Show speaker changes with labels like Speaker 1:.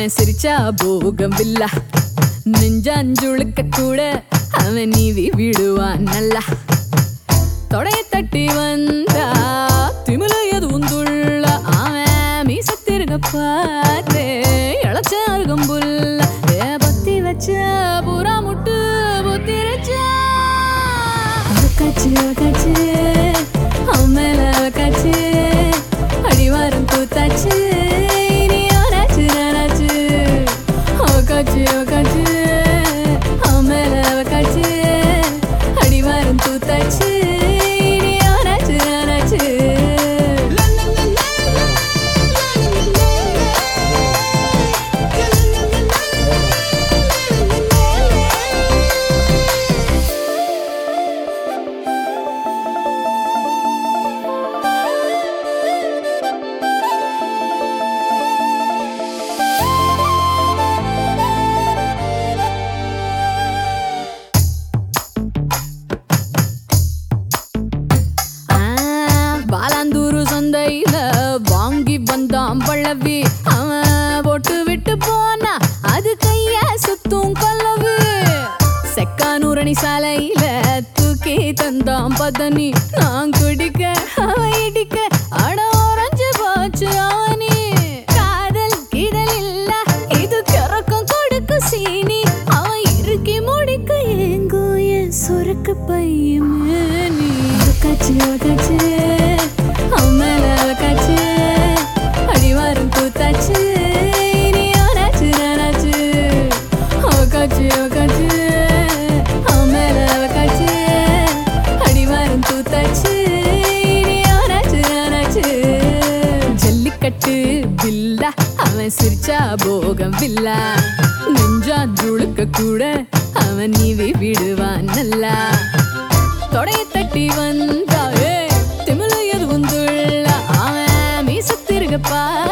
Speaker 1: அவன் சிரிச்சா போகம் வில்லா நெஞ்சாஞ்சுழுக்க கூட அவன் நீவி விடுவான் நல்லா தொடைய தட்டி வந்தா திமில எதுவும் துள்ள அவன் மீசத்திருங்க பார்த்தே இளச்ச அருகம் புல்ல ஏ பத்தி வச்ச புறா முட்டு புத்திரச்சா அவக்காச்சு அவக்காச்சு அவன் மேல அவக்காச்சு அடிவாரம் கூத்தாச்சு இனி அவனாச்சு நானாச்சு அவக்காச்சு அவக்காச்சு அவன் மேல அவக்காச்சு அடிவாரம் கூத்தாச்சு இனி அவனாச்சு நானாச்சு ஆ, பாலாந்தூரு சந்தையில வாங்கி வந்தான் பழவி அவன் போட்டு விட்டு போனா அது கைய சுத்தும் கொல்லவு செக்கானூரணி சாலையில தூக்கி தந்தான் பதனி நான் குடிக்க அவன் இடிக்க அட உறைஞ்சு போச்சு அவனி காதல் கிடல் இல்ல இது கிறக்கம் கொடுக்கு சீனி அவன் இறுக்கி முடிக்க ஏங்கோ என் சுருக்கு பையமே நீ அவக்காச்சு அவக்காச்சு அவன் மேல அவக்காச்சு அடிவாரம் கூத்தாச்சு இனி அவனாச்சு நானாச்சு அவக்காச்சு அவக்காச்சு அவன் மேல அவக்காச்சு அடிவாரம் கூத்தாச்சு இனி அவனாச்சு நானாச்சு ஜல்லிக்கட்டு வில்லா அவன் சிரிச்சா போகம் வில்லா நெஞ்சா துளுக்க கூட அவன் நீவி விடுவான் நல்லா தொடைய தட்டி வந்தா ஏய், திமில எதுவும் துள்ள அவன் மீசத்திருகப்பா